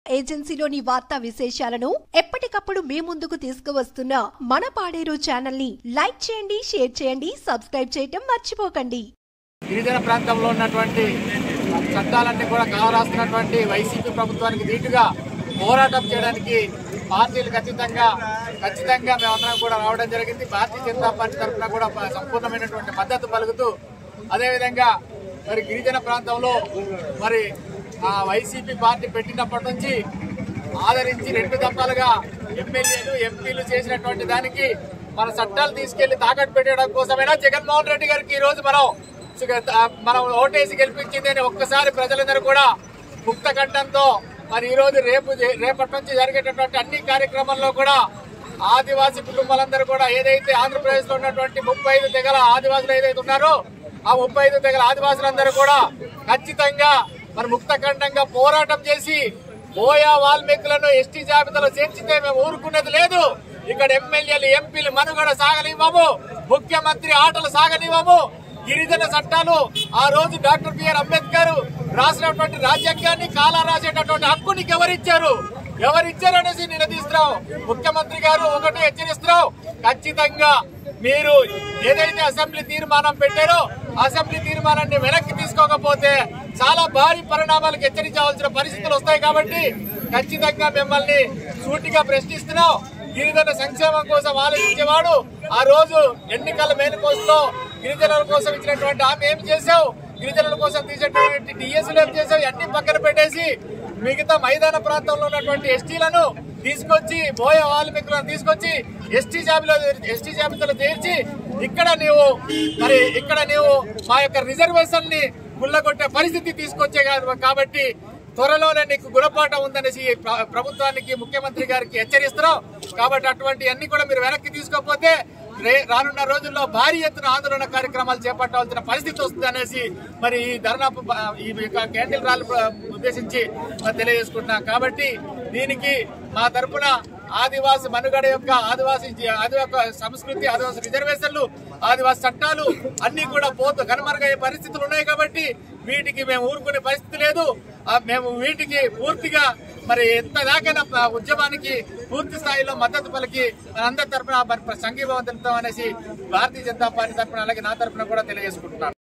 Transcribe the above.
ఏజెన్సీలోని వార్తా విశేషాలను ఎప్పటికప్పుడు మీ ముందుకు తీసుకువస్తున్న మన పాడేరు ఛానల్ ని లైక్ చేయండి షేర్ చేయండి సబ్స్క్రైబ్ చేయటం మర్చిపోకండి గిరిజన ప్రాంతంలో ఉన్నటువంటి చట్టాలన్నీ కూడా కావరాస్తున్నటువంటి వైసీపీ ప్రభుత్వానికి ధీటుగా పోరాటం చేయడానికి పార్టీలకు అతీతంగా ఖచ్చితంగా మేమందరం కూడా రావడం జరిగింది భారతీయ జనతా పార్టీ తరఫున కూడా ప- సంపూర్ణమైనటువంటి మద్దతు పలుకుతూ అదేవిధంగా మరి గిరిజన ప్రాంతంలో మరి ఆ వైసీపీ పార్టీ పెట్టినప్పటి నుంచి ఆదరించి రెండు దఫాలుగా ఎమ్మెల్యేలు ఎంపీలు చేసినటువంటి దానికి మన చట్టాలు తీసుకెళ్లి తాకట్టు పెట్టడం కోసమైనా జగన్మోహన్ రెడ్డి గారికి ఈ రోజు మనం సుగ- ఆ, మనం ఓటేసి గెలిపించింది అని ఒక్కసారి ప్రజలందరూ కూడా ముక్త కంఠంతో మరి ఈ రోజు రేపు జే- రేపటి నుంచి జరిగేటటువంటి అన్ని కార్యక్రమాల్లో కూడా ఆదివాసీ కుటుంబాలందరూ కూడా ఏదైతే ఆంధ్రప్రదేశ్ లో ఉన్నటువంటి ముప్పై ఐదు తెగల ఆదివాసులు ఏదైతే ఉన్నారో ఆ ముప్పై ఐదు తెగల ఆదివాసులందరూ కూడా ఖచ్చితంగా మరి ముక్త ఖండంగా పోరాటం చేసి బోయా వాల్మీకులను ఎస్టీ జాబితాలో చేర్చితే మేము ఊరుకున్నది లేదు ఇక్కడ ఎమ్మెల్యేలు ఎంపీలు మనుగడ సాగనివ్వము ముఖ్యమంత్రి ఆటలు సాగనివ్వము గిరిజన చట్టాలు ఆ రోజు డాక్టర్ బిఆర్ అంబేద్కర్ రాసినటువంటి రాజ్యాంగాన్ని కాలా రాసేటటువంటి హక్కు ఎవరిచ్చారు ఎవరిచ్చారు అనేసి నిలదీస్తున్నాం ముఖ్యమంత్రి గారు ఒకటి హెచ్చరిస్తున్నాం ఖచ్చితంగా మీరు ఏదైతే అసెంబ్లీ తీర్మానం పెట్టారో అసెంబ్లీ తీర్మానాన్ని వెనక్కి తీసుకోకపోతే చాలా భారీ పరిణామాలకు హెచ్చరించవలసిన పరిస్థితులు వస్తాయి కాబట్టి ఖచ్చితంగా మిమ్మల్ని సూటిగా ప్రశ్నిస్తున్నాం గిరిజన సంక్షేమం కోసం ఆలోచించేవాడు ఆ రోజు ఎన్నికల మేనికోస్తో గిరిజనుల కోసం ఇచ్చినటువంటి హామీ ఏం చేశావు గిరిజనుల కోసం తీసేటువంటి డిఎస్లు ఏం చేసావు అన్ని పక్కన పెట్టేసి మిగతా మైదాన ప్రాంతంలో ఉన్నటువంటి ఎస్టీలను తీసుకొచ్చి బోయ వాల్మీకులను తీసుకొచ్చి ఎస్టీ జాబిలో ఎస్టీ జాబితాలో చేర్చి ఇక్కడ నీవు మరి ఇక్కడ నీవు మా యొక్క రిజర్వేషన్ ని గుల్లగొట్టే పరిస్థితి తీసుకొచ్చే కాదు కాబట్టి త్వరలోనే నీకు గుణపాఠం ఉందనేసి ప్ర- ప్రభుత్వానికి ముఖ్యమంత్రి గారికి హెచ్చరిస్తున్నాం కాబట్టి అటువంటి అన్ని కూడా మీరు వెనక్కి తీసుకోకపోతే రే- రానున్న రోజుల్లో భారీ ఎత్తున ఆందోళన కార్యక్రమాలు చేపట్టాల్సిన పరిస్థితి వస్తుంది అనేసి మరి ఈ ధర్నా ప- ఈ యొక్క క్యాండిల్ ర్యాలీ ప్ర- ఉద్దేశించి మరి తెలియజేసుకుంటున్నాం కాబట్టి దీనికి మా తరపున ఆదివాసి మనుగడ యొక్క ఆదివాసి జీ- ఆదివాసి సంస్కృతి ఆదివాసి రిజర్వేషన్లు ఆదివాసి చట్టాలు అన్ని కూడా పోతూ కనుమరుగయ్యే పరిస్థితులు ఉన్నాయి కాబట్టి వీటికి మేము ఊరుకునే పరిస్థితి లేదు ఆ, మేము వీటికి పూర్తిగా మరి ఎంత దాకైనా ఆ ఉద్యమానికి పూర్తి స్థాయిలో మద్దతు పలికి మనందరి తరపున మరి సంఘీభావం తెలుపుతాం అనేసి భారతీయ జనతా పార్టీ తరపున అలాగే నా తరపున కూడా తెలియజేసుకుంటున్నాను